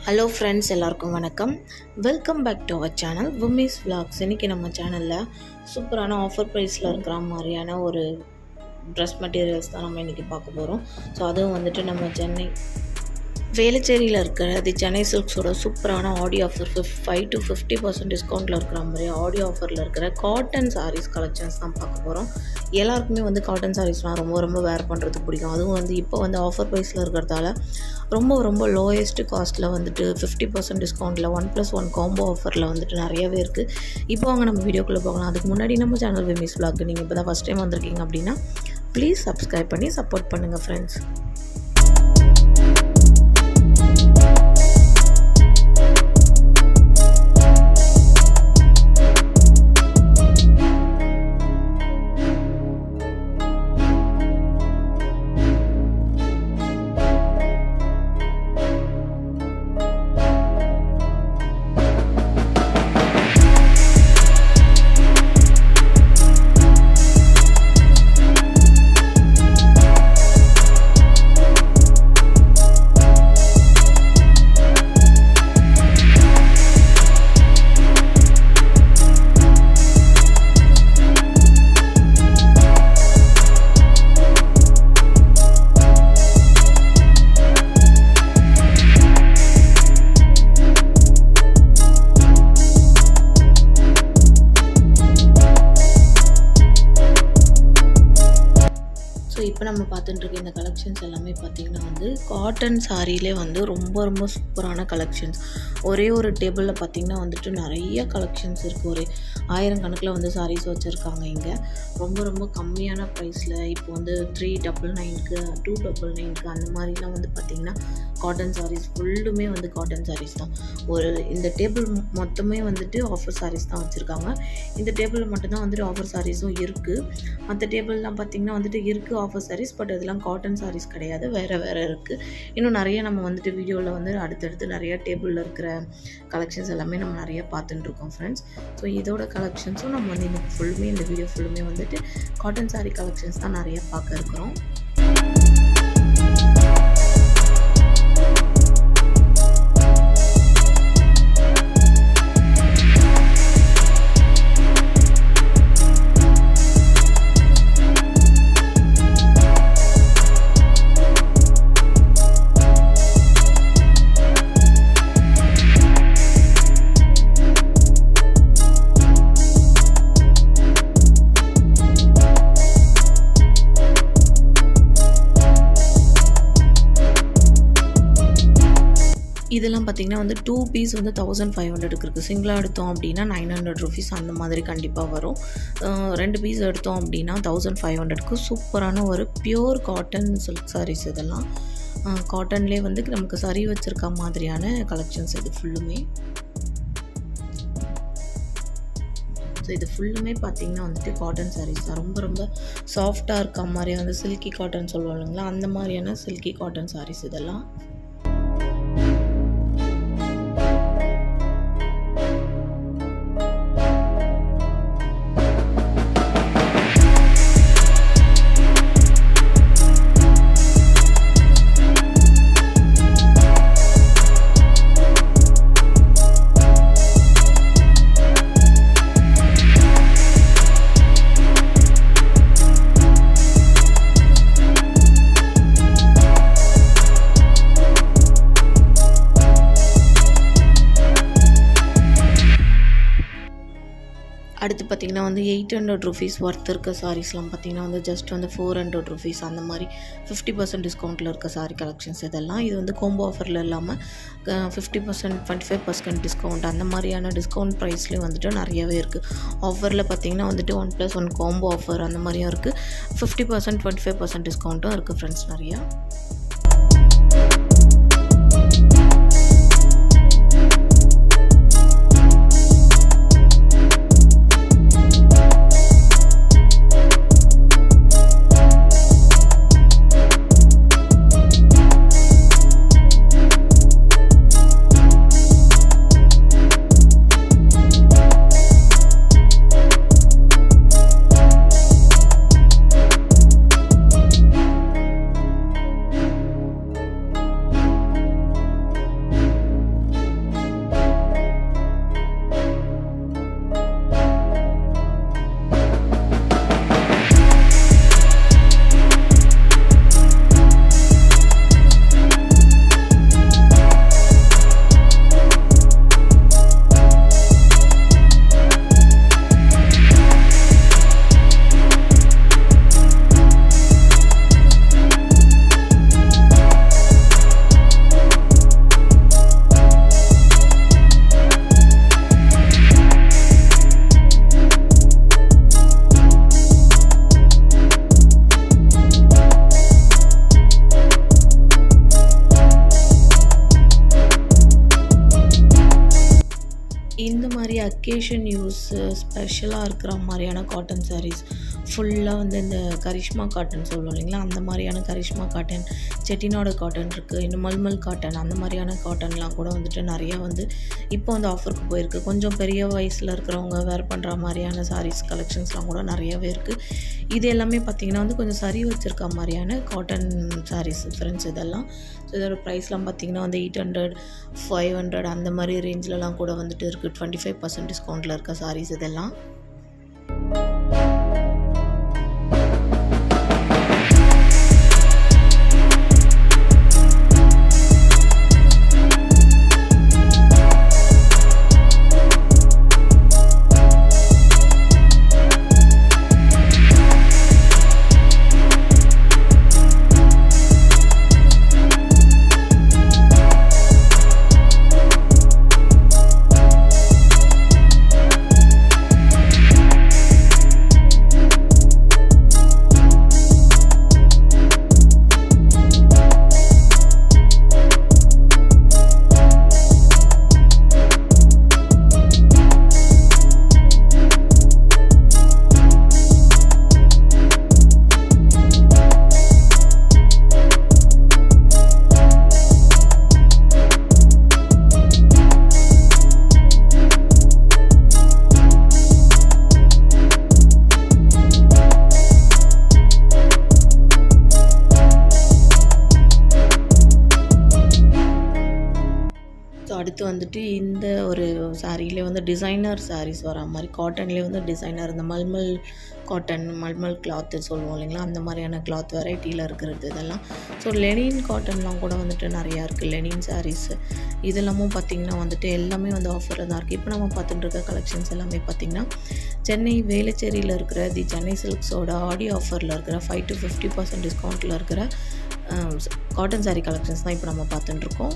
hello friends எல்லாருக்கும் வணக்கம் welcome back to our channel Umesh vlogs இன்றைக்கி நம்ம சேனலில் சூப்பரான ஆஃபர் ப்ரைஸில் இருக்கிற மாதிரியான ஒரு ட்ரெஸ் மெட்டீரியல்ஸ் தான் நம்ம இன்றைக்கி பார்க்க போகிறோம் ஸோ அதுவும் வந்துட்டு நம்ம சென்னை வேளச்சேரியில் இருக்கிற தி சென்னை சில்க்ஸோட சூப்பரான ஆடியோ ஆஃபர் ஃபிஃப் ஃபைவ் டு ஃபிஃப்டி பர்சன்ட் டிஸ்கவுண்ட்டில் இருக்கிற மாதிரி ஆடியோ ஆஃபரில் இருக்கிற காட்டன் சாரீஸ் கலெக்ஷன்ஸ் தான் பார்க்க போகிறோம் எல்லாருக்குமே வந்து காட்டன் சாரீஸ்லாம் ரொம்ப ரொம்ப வேர் பண்ணுறதுக்கு பிடிக்கும் அதுவும் வந்து இப்போ வந்து ஆஃபர் ப்ரைஸில் இருக்கிறதால ரொம்ப ரொம்ப லோயஸ்ட் காஸ்ட்டில் வந்துட்டு ஃபிஃப்டி பர்சன்ட் டிஸ்கவுண்ட்டில் ஒன் ப்ளஸ் ஒன் காம்போ ஆஃபரில் வந்துட்டு நிறையவே இருக்குது இப்போ அவங்க நம்ம வீடியோக்குள்ளே போகலாம் அதுக்கு முன்னாடி நம்ம சேனல் விமிஸ் vlog நீங்கள் இப்போ தான் ஃபஸ்ட் டைம் வந்திருக்கீங்க அப்படின்னா ப்ளீஸ் சப்ஸ்கிரைப் பண்ணி சப்போர்ட் பண்ணுங்கள் ஃப்ரெண்ட்ஸ் ஸோ இப்போ நம்ம பார்த்துட்டு இருக்க இந்த கலெக்ஷன்ஸ் எல்லாமே பார்த்திங்கன்னா வந்து காட்டன் சாரியிலே வந்து ரொம்ப ரொம்ப சூப்பரான கலெக்ஷன்ஸ் ஒரே ஒரு டேபிளில் பார்த்திங்கன்னா வந்துட்டு நிறைய கலெக்ஷன்ஸ் இருக்குது ஒரு ஆயிரம் கணக்கில் வந்து சாரீஸ் வச்சுருக்காங்க இங்கே ரொம்ப ரொம்ப கம்மியான ப்ரைஸில் இப்போ வந்து த்ரீ டபுள் நைனுக்கு டூ டபுள் நைனுக்கு அந்த மாதிரிலாம் வந்து பார்த்திங்கன்னா காட்டன் சாரீஸ் ஃபுல்லுமே வந்து காட்டன் சாரீஸ் தான் ஒரு இந்த டேபிள் மொத்தமே வந்துட்டு ஆஃபர் சாரீஸ் தான் வச்சுருக்காங்க இந்த டேபிளில் மட்டும்தான் வந்துட்டு ஆஃபர் சாரீஸும் இருக்குது மற்ற டேபிள்லாம் பார்த்திங்கன்னா வந்துட்டு இருக்குது ஆஃபர் சாரீஸ் பட் அதெல்லாம் காட்டன் சாரீஸ் கிடையாது வேறு வேறு இருக்குது இன்னும் நிறைய நம்ம வந்துட்டு வீடியோவில் வந்து அடுத்தடுத்து நிறைய டேபிளில் இருக்கிற கலெக்ஷன்ஸ் எல்லாமே நம்ம நிறைய பார்த்துட்டு இருக்கோம் ஃப்ரெண்ட்ஸ் ஸோ இதோட கலெக்ஷன்ஸும் நம்ம வந்து இந்த ஃபுல்லுமே இந்த வீடியோ ஃபுல்லுமே வந்துட்டு காட்டன் சாரீ கலெக்ஷன்ஸ் தான் நிறைய பார்க்க இருக்கிறோம் இதெல்லாம் பார்த்திங்கன்னா வந்து டூ பீஸ் வந்து தௌசண்ட் ஃபைவ் ஹண்ட்ரடுக்கு இருக்குது சிங்கிளாக எடுத்தோம் அப்படின்னா நைன் ஹண்ட்ரட் ருபீஸ் அந்த மாதிரி கண்டிப்பாக வரும் அஹ் ரெண்டு பீஸ் எடுத்தோம் அப்படின்னா தௌசண்ட் ஃபைவ் ஹண்ட்ரட்க்கு சூப்பரான ஒரு பியோர் காட்டன் சில்க் சாரீஸ் இதெல்லாம் காட்டன்லேயே வந்து நமக்கு சரி வச்சுருக்க மாதிரியான கலெக்ஷன்ஸ் இது ஃபுல்லுமே ஸோ இது ஃபுல்லுமே பார்த்தீங்கன்னா வந்துட்டு காட்டன் சாரீஸ் தான் ரொம்ப ரொம்ப சாஃப்டாக இருக்க மாதிரி வந்து சில்கி காட்டன் சொல்லுவோம் இல்லைங்களா அந்த மாதிரியான சில்கி காட்டன் சாரீஸ் இதெல்லாம் அடுத்து பார்த்திங்கன்னா வந்து எயிட் ஹண்ட்ரட் ருபீஸ் ஒர்த் இருக்க சாரீஸ்லாம் பார்த்திங்கன்னா வந்து ஜஸ்ட் வந்து ஃபோர் ஹண்ட்ரட் ருபீஸ் அந்த மாதிரி ஃபிஃப்டி பர்சன்ட் டிஸ்கவுண்ட்டில் இருக்க சாரீ கலெக்ஷன்ஸ் இதெல்லாம் இது வந்து கோம்போ ஆஃபரில் இல்லாமல் fifty percent twenty five percent discount அந்த மாதிரியான டிஸ்கவுண்ட் ப்ரைஸ்லேயும் வந்துட்டு நிறையவே இருக்குது ஆஃபரில் பார்த்திங்கன்னா வந்துட்டு one plus one combo offer அந்த மாதிரியும் இருக்குது fifty percent twenty five percent டிஸ்கவுண்ட்டும் இருக்குது ஃப்ரெண்ட்ஸ் நிறையா மாதிரி அக்கேஷன் யூஸ் ஸ்பெஷலாக இருக்கிற மாதிரியான காட்டன் sarees ஃபுல்லாக வந்து இந்த கரிஷ்மா காட்டன் சொல்லுவோம் இல்லைங்களா அந்த மாதிரியான கரிஷ்மா காட்டன் செட்டிநாடு காட்டன் இருக்குது இன்னும் மல்மல் காட்டன் அந்த மாதிரியான காட்டன்லாம் கூட வந்துட்டு நிறையா வந்து இப்போ வந்து ஆஃபருக்கு போயிருக்கு கொஞ்சம் பெரிய வயசில் இருக்கிறவங்க வேர் பண்ணுற மாதிரியான sarees கலெக்ஷன்ஸ்லாம் கூட நிறையவே இருக்குது இது எல்லாமே பார்த்திங்கன்னா வந்து கொஞ்சம் சரி வச்சுருக்க மாதிரியான காட்டன் sarees ஃப்ரெண்ட்ஸ் இதெல்லாம் ஸோ இதோட ப்ரைஸ்லாம் பார்த்திங்கன்னா வந்து எயிட் ஹண்ட்ரட் ஃபைவ் ஹண்ட்ரட் அந்த மாதிரி ரேஞ்சிலலாம் கூட வந்துட்டு இருக்குது டுவெண்ட்டி ஃபைவ் பர்சன்ட் டிஸ்கவுண்ட்டில் இருக்க sarees இதெல்லாம் ஸோ அடுத்து வந்துட்டு இந்த ஒரு சாரீலே வந்து டிசைனர் sarees வர மாதிரி காட்டன்லேயே வந்து டிசைனர் இந்த மல்மல் காட்டன் மல்மல் கிளாத்து சொல்லுவோம் இல்லைங்களா அந்த மாதிரியான கிளாத் வெரைட்டியில் இருக்கிறது இதெல்லாம் ஸோ லெனின் காட்டன்லாம் கூட வந்துட்டு நிறையா இருக்குது லெனின் sarees இதெல்லாமும் பார்த்திங்கன்னா வந்துட்டு எல்லாமே வந்து ஆஃபரில் தான் இருக்குது இப்போ நம்ம பார்த்துட்டு இருக்க கலெக்ஷன்ஸ் எல்லாமே பார்த்திங்கன்னா சென்னை வேளச்சேரியில் இருக்கிற தி சென்னை சில்க்ஸோட ஆடி ஆஃபரில் இருக்கிற ஃபைவ் டு ஃபிஃப்டி பர்சன்ட் டிஸ்கவுண்ட்டில் இருக்கிற காட்டன் saree கலெக்ஷன்ஸ் தான் இப்போ நம்ம பார்த்துட்டு இருக்கோம்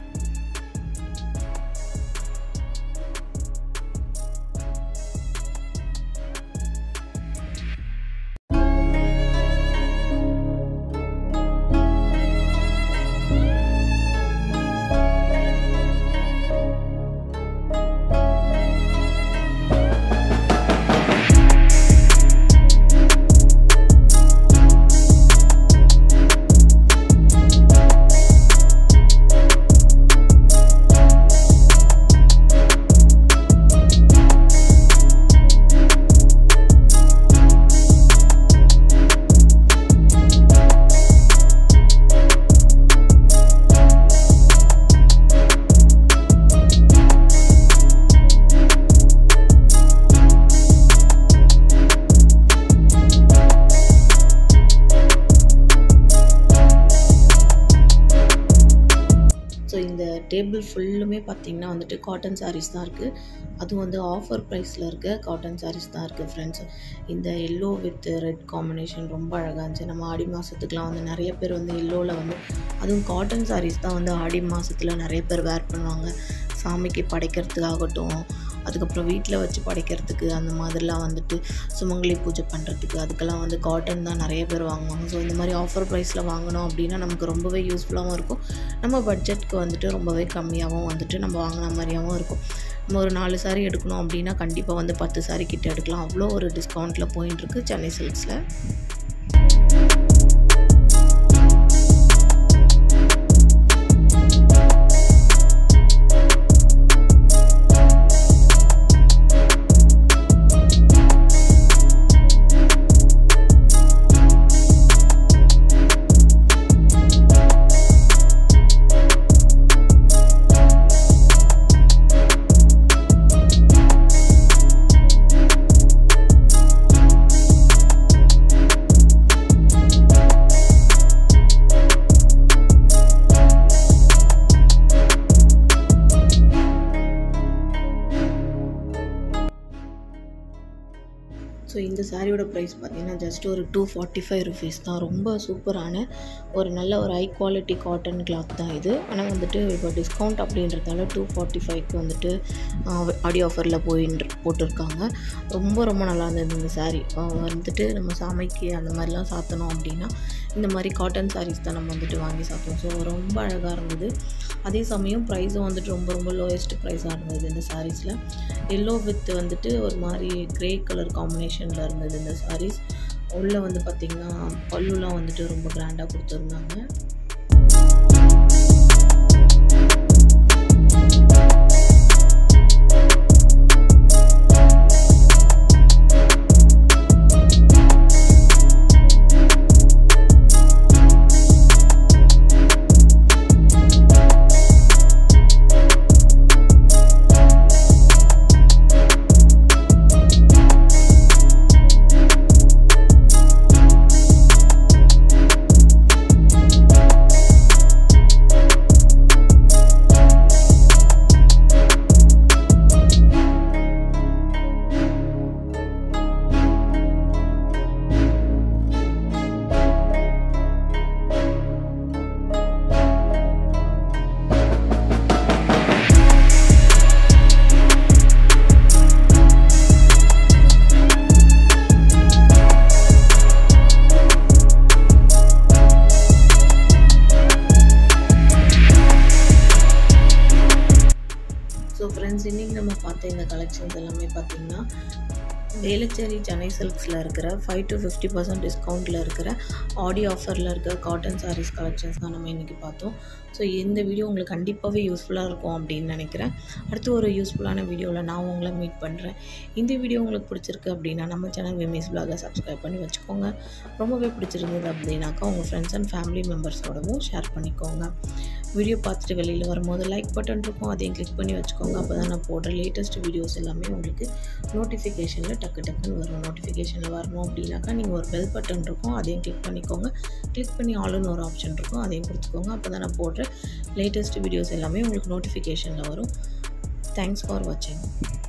ஸோ இந்த டேபிள் ஃபுல்லுமே பார்த்திங்கன்னா வந்துட்டு காட்டன் sarees தான் இருக்குது அதுவும் வந்து ஆஃபர் ப்ரைஸில் இருக்க காட்டன் sarees தான் இருக்குது ஃப்ரெண்ட்ஸ் இந்த எல்லோ வித் ரெட் காம்பினேஷன் ரொம்ப அழகாக இருந்துச்சு நம்ம ஆடி மாதத்துக்குலாம் வந்து நிறைய பேர் வந்து எல்லோவில் வந்து அதுவும் காட்டன் sarees தான் வந்து ஆடி மாதத்தில் நிறைய பேர் வேர் பண்ணுவாங்க சாமிக்கு படைக்கிறதுக்காகட்டும் அதுக்கப்புறம் வீட்டில் வச்சு படைக்கிறதுக்கு அந்த மாதிரிலாம் வந்துட்டு சுமங்கலி பூஜை பண்ணுறதுக்கு அதுக்கெல்லாம் வந்து காட்டன் தான் நிறைய பேர் வாங்குவாங்க ஸோ இந்த மாதிரி ஆஃபர் ப்ரைஸில் வாங்கினோம் அப்படின்னா நமக்கு ரொம்பவே யூஸ்ஃபுல்லாகவும் இருக்கும் நம்ம பட்ஜெட்க்கு வந்துட்டு ரொம்பவே கம்மியாகவும் வந்துட்டு நம்ம வாங்கின மாதிரியாகவும் இருக்கும் நம்ம ஒரு நாலு சாரி எடுக்கணும் அப்படின்னா கண்டிப்பாக வந்து பத்து சாரி கிட்ட எடுக்கலாம் அவ்வளோ ஒரு டிஸ்கவுண்ட்டில் போயின்னு இருக்கு சென்னை சில்க்ஸில் ஸோ இந்த சாரியோட ப்ரைஸ் பார்த்தீங்கன்னா ஜஸ்ட் ஒரு டூ ஃபார்ட்டி ஃபைவ் ருபீஸ் தான் ரொம்ப சூப்பரான ஒரு நல்ல ஒரு ஹை குவாலிட்டி காட்டன் கிளாத் தான் இது ஆனால் வந்துட்டு இப்போ டிஸ்கவுண்ட் அப்படின்றதால டூ ஃபார்ட்டி ஃபைவ்க்கு வந்துட்டு ஆடி ஆஃபரில் போயின்னு போட்டிருக்காங்க ரொம்ப ரொம்ப நல்லா இருந்தது இந்த சாரீ வந்துட்டு நம்ம சாமிக்கு அந்த மாதிரிலாம் சாத்தணும் அப்படின்னா இந்த மாதிரி காட்டன் சாரீஸ் தான் நம்ம வந்துட்டு வாங்கி சாப்பிட்டோம் ஸோ ரொம்ப அழகாக இருந்தது அதே சமயம் ப்ரைஸும் வந்துட்டு ரொம்ப ரொம்ப லோயஸ்ட் ப்ரைஸாக இருந்தது இந்த சாரீஸில் எல்லோ வித் வந்துட்டு ஒரு மாதிரி க்ரே கலர் காம்பினேஷனில் இருந்தது இந்த சாரீஸ் உள்ளே வந்து பார்த்திங்கன்னா பல்லுலாம் வந்துட்டு ரொம்ப கிராண்டாக கொடுத்துருந்தாங்க ஸோ ஃப்ரெண்ட்ஸ் இன்றைக்கி நம்ம பார்த்த இந்த கலெக்ஷன்ஸ் எல்லாமே பார்த்திங்கன்னா வேலச்சேரி சென்னை சில்க்ஸில் இருக்கிற ஃபைவ் டு ஃபிஃப்டி பர்சன்ட் டிஸ்கவுண்ட்டில் இருக்கிற ஆடி ஆஃபரில் இருக்கிற காட்டன் சாரீஸ் கலெக்ஷன்ஸ் தான் நம்ம இன்றைக்கி பார்த்தோம் ஸோ இந்த வீடியோ உங்களுக்கு கண்டிப்பாகவே யூஸ்ஃபுல்லாக இருக்கும் அப்படின்னு நினைக்கிறேன் அடுத்து ஒரு யூஸ்ஃபுல்லான வீடியோவில் நான் உங்களை மீட் பண்ணுறேன் இந்த வீடியோ உங்களுக்கு பிடிச்சிருக்கு அப்படின்னா நம்ம சேனல் விமிஸ் பிளாகை சப்ஸ்கிரைப் பண்ணி வச்சுக்கோங்க ரொம்பவே பிடிச்சிருந்தது அப்படின்னாக்கா உங்கள் ஃப்ரெண்ட்ஸ் அண்ட் ஃபேமிலி மெம்பர்ஸோடவும் ஷேர் பண்ணிக்கோங்க வீடியோ பார்த்துட்டு வெளியில் வரும்போது லைக் பட்டன் இருக்கும் அதையும் கிளிக் பண்ணி வச்சுக்கோங்க அப்போ தான் நான் போடுற லேட்டஸ்ட் வீடியோஸ் எல்லாமே உங்களுக்கு நோட்டிஃபிகேஷனில் டக்கு டக்குன்னு வரும் நோட்டிஃபிகேஷனில் வரணும் அப்படின்னாக்கா நீங்கள் ஒரு பெல் பட்டன் இருக்கும் அதையும் கிளிக் பண்ணிக்கோங்க கிளிக் பண்ணி ஆளுன்னு ஒரு ஆப்ஷன் இருக்கும் அதையும் கொடுத்துக்கோங்க அப்போ தான் நான் போடுற லேட்டஸ்ட் வீடியோஸ் எல்லாமே உங்களுக்கு நோட்டிஃபிகேஷனில் வரும் தேங்க்ஸ் ஃபார் வாட்சிங்